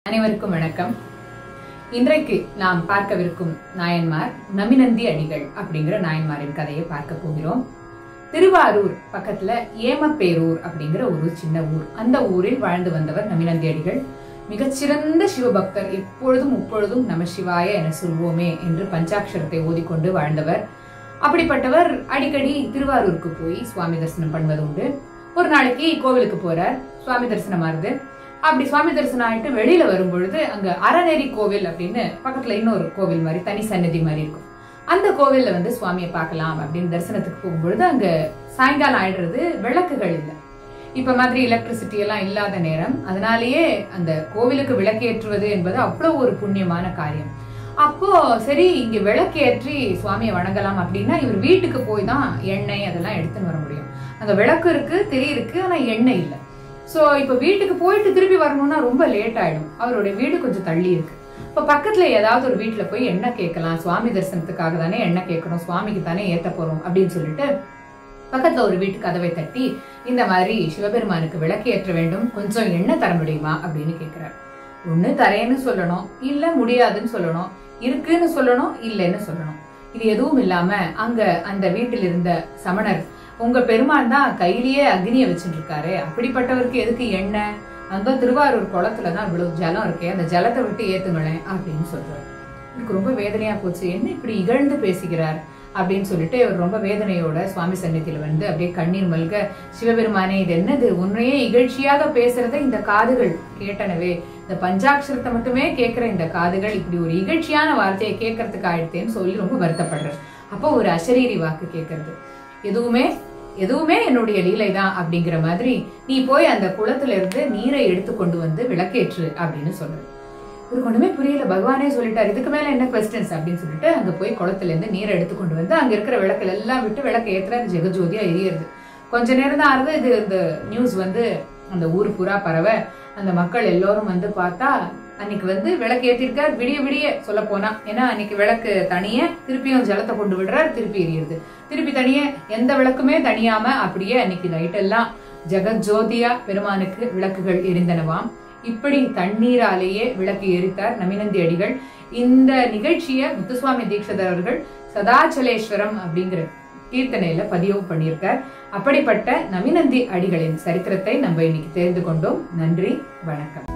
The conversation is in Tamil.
அனைவருக்கும் வணக்கம் இன்றைக்கு நாம் பார்க்கவிருக்கும் நாயன்மார் நமினந்தி அடிகள் அப்படிங்கிற நாயன்மாரின் கதையை பார்க்க போகிறோம் திருவாரூர் பக்கத்துல ஏமப்பேரூர் அப்படிங்கிற ஒரு சின்ன ஊர் அந்த ஊரில் வாழ்ந்து வந்தவர் நமினந்தி அடிகள் மிகச்சிறந்த சிவபக்தர் எப்பொழுதும் முப்பொழுதும் நம சிவாய என சொல்வோமே என்று பஞ்சாட்சரத்தை ஓதிக்கொண்டு வாழ்ந்தவர் அப்படிப்பட்டவர் அடிக்கடி திருவாரூருக்கு போய் சுவாமி தரிசனம் பண்ணுவது உண்டு ஒரு நாளைக்கு கோவிலுக்கு போறார் சுவாமி தரிசனம் ஆறுது அப்படி சுவாமி தரிசனம் ஆயிட்டு வெளியில வரும் பொழுது அங்க அறநெறி கோவில் அப்படின்னு பக்கத்துல இன்னொரு கோவில் மாதிரி தனி சன்னதி மாதிரி இருக்கும் அந்த கோவில்ல வந்து சுவாமியை பார்க்கலாம் அப்படின்னு தரிசனத்துக்கு போகும்பொழுது அங்க சாயங்காலம் ஆயிடுறது விளக்குகள் இல்லை இப்ப மாதிரி எலக்ட்ரிசிட்டி எல்லாம் இல்லாத நேரம் அதனாலேயே அந்த கோவிலுக்கு விளக்கேற்றுவது என்பது அவ்வளவு ஒரு புண்ணியமான காரியம் அப்போ சரி இங்க விளக்கேற்றி சுவாமியை வணங்கலாம் அப்படின்னா இவர் வீட்டுக்கு போய் தான் எண்ணெய் அதெல்லாம் எடுத்துன்னு வர முடியும் அங்க விளக்கு இருக்கு திரி இருக்கு ஆனா எண்ணெய் இல்லை சோ இப்ப வீட்டுக்கு போயிட்டு திருப்பி வரணும்னா ரொம்ப லேட் ஆயிடும் அவருடைய வீடு கொஞ்சம் தள்ளி இருக்கு இப்ப பக்கத்துல ஏதாவது ஒரு வீட்டுல போய் எண்ணெய் கேட்கலாம் சுவாமி தரிசனத்துக்காக தானே எண்ணெய் கேட்கணும் சுவாமிக்கு தானே ஏத்த போறோம் அப்படின்னு சொல்லிட்டு பக்கத்துல ஒரு வீட்டு கதவை தட்டி இந்த மாதிரி சிவபெருமானுக்கு விளக்கு ஏற்ற வேண்டும் கொஞ்சம் எண்ணெய் தர முடியுமா அப்படின்னு கேக்குறாரு ஒண்ணு தரேன்னு சொல்லணும் இல்ல முடியாதுன்னு சொல்லணும் இருக்குன்னு சொல்லணும் இல்லைன்னு சொல்லணும் இது எதுவும் இல்லாம அங்க அந்த வீட்டில் இருந்த சமணர் உங்க பெருமான் தான் கையிலேயே அக்னியை வச்சுட்டு இருக்காரு அப்படிப்பட்டவருக்கு எதுக்கு எண்ணெய் அங்க திருவாரூர் குளத்துல தான் இவ்வளவு ஜலம் இருக்கே அந்த ஜலத்தை விட்டு ஏத்துங்களேன் அப்படின்னு சொல்றாரு எனக்கு ரொம்ப வேதனையா போச்சு என்ன இப்படி இகழ்ந்து பேசுகிறார் அப்படின்னு சொல்லிட்டு இவர் ரொம்ப வேதனையோட சுவாமி சந்நிதியில வந்து அப்படியே கண்ணீர் மல்க சிவபெருமானே இது என்னது உன்னையே இகழ்ச்சியாக பேசுறத இந்த காதுகள் கேட்டனவே இந்த பஞ்சாட்சரத்தை மட்டுமே கேட்கிற இந்த காதுகள் இப்படி ஒரு இகழ்ச்சியான வார்த்தையை கேட்கறதுக்கு ஆயிடுத்தேன்னு சொல்லி ரொம்ப வருத்தப்படுறார் அப்போ ஒரு அசரீரி வாக்கு கேட்கறது எதுவுமே எதுவுமே என்னுடைய லீலை தான் அப்படிங்கிற மாதிரி நீ போய் அந்த குளத்துல இருந்து நீரை எடுத்து கொண்டு வந்து விளக்கேற்று அப்படின்னு சொல்றாரு இவருக்கு ஒண்ணுமே புரியல பகவானே சொல்லிட்டாரு இதுக்கு மேல என்ன கொஸ்டின்ஸ் அப்படின்னு சொல்லிட்டு அங்க போய் குளத்துல இருந்து நீரை எடுத்து கொண்டு வந்து அங்க இருக்கிற விளக்குல எல்லாம் விட்டு விளக்கு ஏத்துறாரு ஜெகஜோதியா எரியுது கொஞ்ச நேரம் தான் ஆறுது இது இந்த நியூஸ் வந்து அந்த ஊர் பூரா பரவ அந்த மக்கள் எல்லோரும் வந்து பார்த்தா அன்னைக்கு வந்து விளக்கு ஏத்திருக்கார் விடிய விடிய சொல்ல போனா ஏன்னா அன்னைக்கு விளக்கு தனிய திருப்பியும் ஜலத்தை கொண்டு விடுறார் திருப்பி எரியுது திருப்பி தனிய எந்த விளக்குமே தனியாம அப்படியே அன்னைக்கு நைட் எல்லாம் ஜெகஜோதியா பெருமானுக்கு விளக்குகள் எரிந்தனவாம் இப்படி தண்ணீராலேயே விளக்கு எரித்தார் நமினந்தி அடிகள் இந்த நிகழ்ச்சியை முத்துசுவாமி தீட்சிதர் அவர்கள் சதாச்சலேஸ்வரம் அப்படிங்கிற கீர்த்தனையில பதிவு பண்ணியிருக்கார் அப்படிப்பட்ட நமினந்தி அடிகளின் சரித்திரத்தை நம்ம இன்னைக்கு தெரிந்து கொண்டோம் நன்றி வணக்கம்